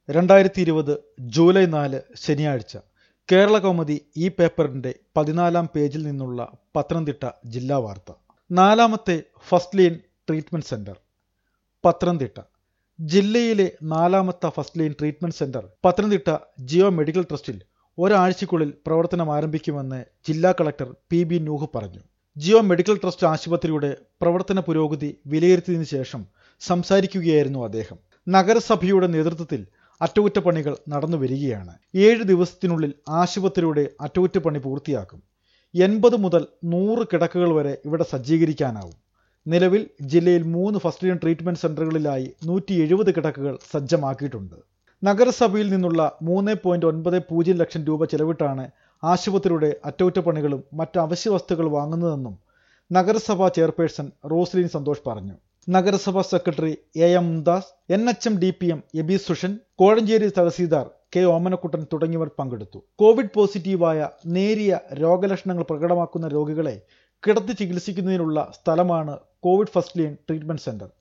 രണ്ടായിരത്തി ഇരുപത് ജൂലൈ നാല് ശനിയാഴ്ച കേരള കൗമുദി ഈ പേപ്പറിന്റെ പതിനാലാം പേജിൽ നിന്നുള്ള പത്തനംതിട്ട ജില്ലാ വാർത്ത നാലാമത്തെ first line treatment centre Pathanamthitta ജില്ലയിലെ നാലാമത്തെ first line treatment centre Pathanamthitta Jio medical ട്രസ്റ്റിൽ ഒരാഴ്ചയ്ക്കുള്ളിൽ പ്രവർത്തനം ആരംഭിക്കുമെന്ന് ജില്ലാ കളക്ടർ പി ബി നൂഹ് പറഞ്ഞു ജിയോ മെഡിക്കൽ ട്രസ്റ്റ് ആശുപത്രിയുടെ പ്രവർത്തന പുരോഗതി വിലയിരുത്തിയതിനു ശേഷം സംസാരിക്കുകയായിരുന്നു അദ്ദേഹം നഗരസഭയുടെ നേതൃത്വത്തിൽ അറ്റകുറ്റപ്പണികൾ നടന്നു വരികയാണ് ഏഴ് ദിവസത്തിനുള്ളിൽ ആശുപത്രിയുടെ അറ്റകുറ്റപ്പണി പൂർത്തിയാക്കും എൺപത് മുതൽ നൂറ് കിടക്കകൾ വരെ ഇവിടെ സജ്ജീകരിക്കാനാവും നിലവിൽ ജില്ലയിൽ മൂന്ന് ഫസ്റ്റ് ലൈൻ ട്രീറ്റ്മെന്റ് സെന്ററുകളിലായി നൂറ്റി എഴുപത് കിടക്കകൾ സജ്ജമാക്കിയിട്ടുണ്ട് നഗരസഭയിൽ നിന്നുള്ള മൂന്ന് പോയിന്റ് ഒൻപത് പൂജ്യം ലക്ഷം രൂപ ചെലവിട്ടാണ് ആശുപത്രിയുടെ അറ്റകുറ്റപ്പണികളും മറ്റ് അവശ്യ വസ്തുക്കൾ വാങ്ങുന്നതെന്നും നഗരസഭാ ചെയർപേഴ്സൺ റോസ്ലിൻ സന്തോഷ് പറഞ്ഞു നഗരസഭാ secretary A M Mumtaz N H M D P M Aby Sushan Kozhencherry tahsildar K Omanakuttan തുടങ്ങിയവർ പങ്കെടുത്തു കോവിഡ് പോസിറ്റീവായ നേരിയ രോഗലക്ഷണങ്ങൾ പ്രകടമാക്കുന്ന രോഗികളെ കിടത്തി ചികിത്സിക്കുന്നതിനുള്ള സ്ഥലമാണ് Covid first line treatment centre